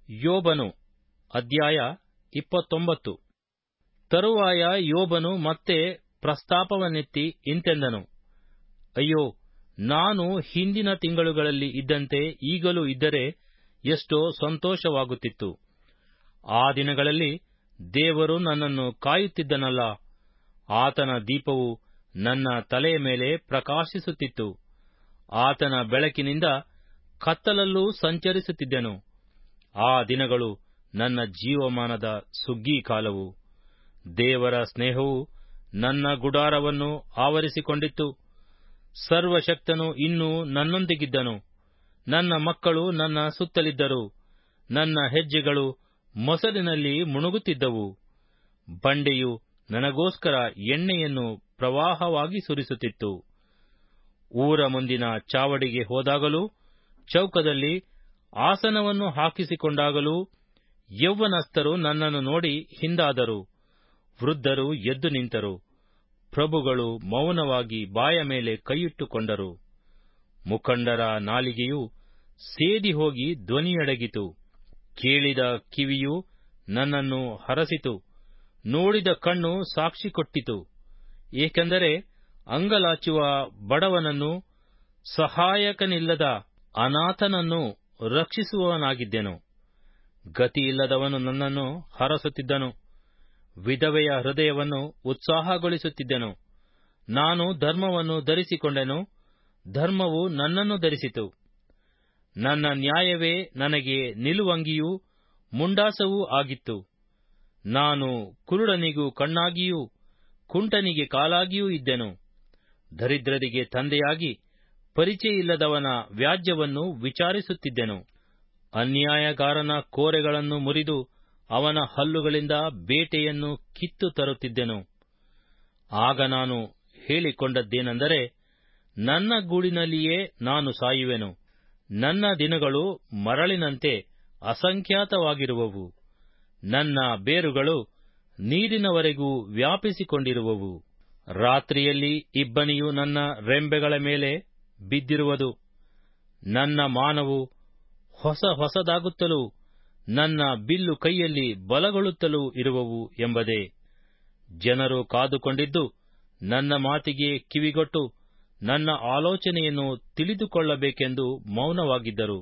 ಯೋಬನು ಅಧ್ಯಾಯ ಇಪ್ಪತ್ತೊಂಬತ್ತು ತರುವಾಯ ಯೋಬನು ಮತ್ತೆ ಪ್ರಸ್ತಾಪವನ್ನೆತ್ತಿ ಇಂತೆಂದನು ಅಯ್ಯೋ ನಾನು ಹಿಂದಿನ ತಿಂಗಳುಗಳಲ್ಲಿ ಇದ್ದಂತೆ ಈಗಲೂ ಇದ್ದರೆ ಎಷ್ಟೋ ಸಂತೋಷವಾಗುತ್ತಿತ್ತು ಆ ದಿನಗಳಲ್ಲಿ ದೇವರು ನನ್ನನ್ನು ಕಾಯುತ್ತಿದ್ದನಲ್ಲ ಆತನ ದೀಪವು ನನ್ನ ತಲೆಯ ಮೇಲೆ ಪ್ರಕಾಶಿಸುತ್ತಿತ್ತು ಆತನ ಬೆಳಕಿನಿಂದ ಕತ್ತಲಲ್ಲೂ ಸಂಚರಿಸುತ್ತಿದ್ದೆನು ಆ ದಿನಗಳು ನನ್ನ ಜೀವಮಾನದ ಸುಗ್ಗಿ ಕಾಲವು ದೇವರ ಸ್ನೇಹವು ನನ್ನ ಗುಡಾರವನ್ನು ಆವರಿಸಿಕೊಂಡಿತ್ತು ಸರ್ವಶಕ್ತನು ಇನ್ನೂ ನನ್ನೊಂದಿಗಿದ್ದನು ನನ್ನ ಮಕ್ಕಳು ನನ್ನ ಸುತ್ತಲಿದ್ದರು ನನ್ನ ಹೆಜ್ಜೆಗಳು ಮೊಸರಿನಲ್ಲಿ ಮುಣುಗುತ್ತಿದ್ದವು ಬಂಡೆಯು ನನಗೋಸ್ಕರ ಎಣ್ಣೆಯನ್ನು ಪ್ರವಾಹವಾಗಿ ಸುರಿಸುತ್ತಿತ್ತು ಊರ ಮುಂದಿನ ಚಾವಡಿಗೆ ಹೋದಾಗಲೂ ಚೌಕದಲ್ಲಿ ಆಸನವನ್ನು ಹಾಕಿಸಿಕೊಂಡಾಗಲೂ ಯೌವನಸ್ಥರು ನನ್ನನ್ನು ನೋಡಿ ಹಿಂದಾದರು ವೃದ್ಧರು ಎದ್ದು ನಿಂತರು ಪ್ರಭುಗಳು ಮೌನವಾಗಿ ಬಾಯ ಮೇಲೆ ಕೈಯಿಟ್ಟುಕೊಂಡರು ಮುಖಂಡರ ನಾಲಿಗೆಯು ಸೇದಿ ಹೋಗಿ ಧ್ವನಿಯಡಗಿತು ಕೇಳಿದ ಕಿವಿಯು ನನ್ನನ್ನು ಹರಸಿತು ನೋಡಿದ ಕಣ್ಣು ಸಾಕ್ಷಿ ಕೊಟ್ಟಿತು ಏಕೆಂದರೆ ಅಂಗಲಾಚುವ ಬಡವನನ್ನು ಸಹಾಯಕನಿಲ್ಲದ ಅನಾಥನನ್ನು ರಕ್ಷಿಸುವವನಾಗಿದ್ದೆನು ಗತಿಯಿಲ್ಲದವನು ನನ್ನನ್ನು ಹರಸುತ್ತಿದ್ದನು ವಿಧವೆಯ ಹೃದಯವನ್ನು ಉತ್ಸಾಹಗೊಳಿಸುತ್ತಿದ್ದೆನು ನಾನು ಧರ್ಮವನ್ನು ಧರಿಸಿಕೊಂಡೆನು ಧರ್ಮವು ನನ್ನನ್ನು ಧರಿಸಿತು ನನ್ನ ನ್ಯಾಯವೇ ನನಗೆ ನಿಲುವಂಗಿಯೂ ಮುಂಡಾಸವೂ ಆಗಿತ್ತು ನಾನು ಕುರುಡನಿಗೂ ಕಣ್ಣಾಗಿಯೂ ಕುಂಟನಿಗೆ ಕಾಲಾಗಿಯೂ ಇದ್ದೆನು ದರಿದ್ರರಿಗೆ ತಂದೆಯಾಗಿ ಪರಿಚಯಿಲ್ಲದವನ ವ್ಯಾಜ್ಯವನ್ನು ವಿಚಾರಿಸುತ್ತಿದ್ದೆನು ಅನ್ಯಾಯಗಾರನ ಕೋರೆಗಳನ್ನು ಮುರಿದು ಅವನ ಹಲ್ಲುಗಳಿಂದ ಬೇಟೆಯನ್ನು ಕಿತ್ತು ತರುತ್ತಿದ್ದೆನು ಆಗ ನಾನು ಹೇಳಿಕೊಂಡದ್ದೇನೆಂದರೆ ನನ್ನ ಗೂಡಿನಲ್ಲಿಯೇ ನಾನು ಸಾಯುವೆನು ನನ್ನ ದಿನಗಳು ಮರಳಿನಂತೆ ಅಸಂಖ್ಯಾತವಾಗಿರುವವು ನನ್ನ ಬೇರುಗಳು ನೀರಿನವರೆಗೂ ವ್ಯಾಪಿಸಿಕೊಂಡಿರುವವು ರಾತ್ರಿಯಲ್ಲಿ ಇಬ್ಬನಿಯು ನನ್ನ ರೆಂಬೆಗಳ ಮೇಲೆ ಬಿದ್ದಿರುವುದು ನನ್ನ ಮಾನವು ಹೊಸ ಹೊಸದಾಗುತ್ತಲೂ ನನ್ನ ಬಿಲ್ಲು ಕೈಯಲ್ಲಿ ಬಲಗೊಳ್ಳುತ್ತಲೂ ಇರುವವು ಎಂಬುದೇ ಜನರು ಕಾದುಕೊಂಡಿದ್ದು ನನ್ನ ಮಾತಿಗೆ ಕಿವಿಗೊಟ್ಟು ನನ್ನ ಆಲೋಚನೆಯನ್ನು ತಿಳಿದುಕೊಳ್ಳಬೇಕೆಂದು ಮೌನವಾಗಿದ್ದರು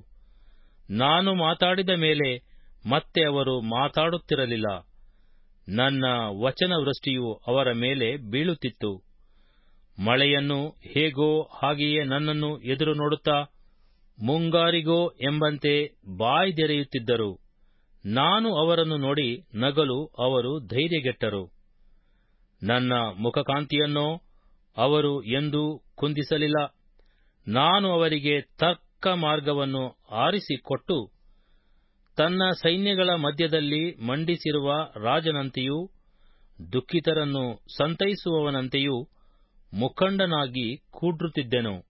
ನಾನು ಮಾತಾಡಿದ ಮೇಲೆ ಮತ್ತೆ ಅವರು ಮಾತಾಡುತ್ತಿರಲಿಲ್ಲ ನನ್ನ ವಚನವೃಷ್ಟಿಯು ಅವರ ಮೇಲೆ ಬೀಳುತ್ತಿತ್ತು ಮಳೆಯನ್ನು ಹೇಗೋ ಹಾಗೆಯೇ ನನ್ನನ್ನು ಎದುರು ನೋಡುತ್ತಾ ಮುಂಗಾರಿಗೋ ಎಂಬಂತೆ ಬಾಯ್ದೆರೆಯುತ್ತಿದ್ದರು ನಾನು ಅವರನ್ನು ನೋಡಿ ನಗಲು ಅವರು ಧೈರ್ಯಗೆಟ್ಟರು ನನ್ನ ಮುಖಕಾಂತಿಯನ್ನೋ ಅವರು ಎಂದೂ ಕುಂದಿಸಲಿಲ್ಲ ನಾನು ಅವರಿಗೆ ತರ್ಕ ಮಾರ್ಗವನ್ನು ಆರಿಸಿಕೊಟ್ಟು ತನ್ನ ಸೈನ್ಯಗಳ ಮಧ್ಯದಲ್ಲಿ ಮಂಡಿಸಿರುವ ರಾಜನಂತೆಯೂ ದುಃಖಿತರನ್ನು ಸಂತೈಸುವವನಂತೆಯೂ ಮುಖಂಡನಾಗಿ ಕೂಡ್ರುತ್ತಿದ್ದೆನು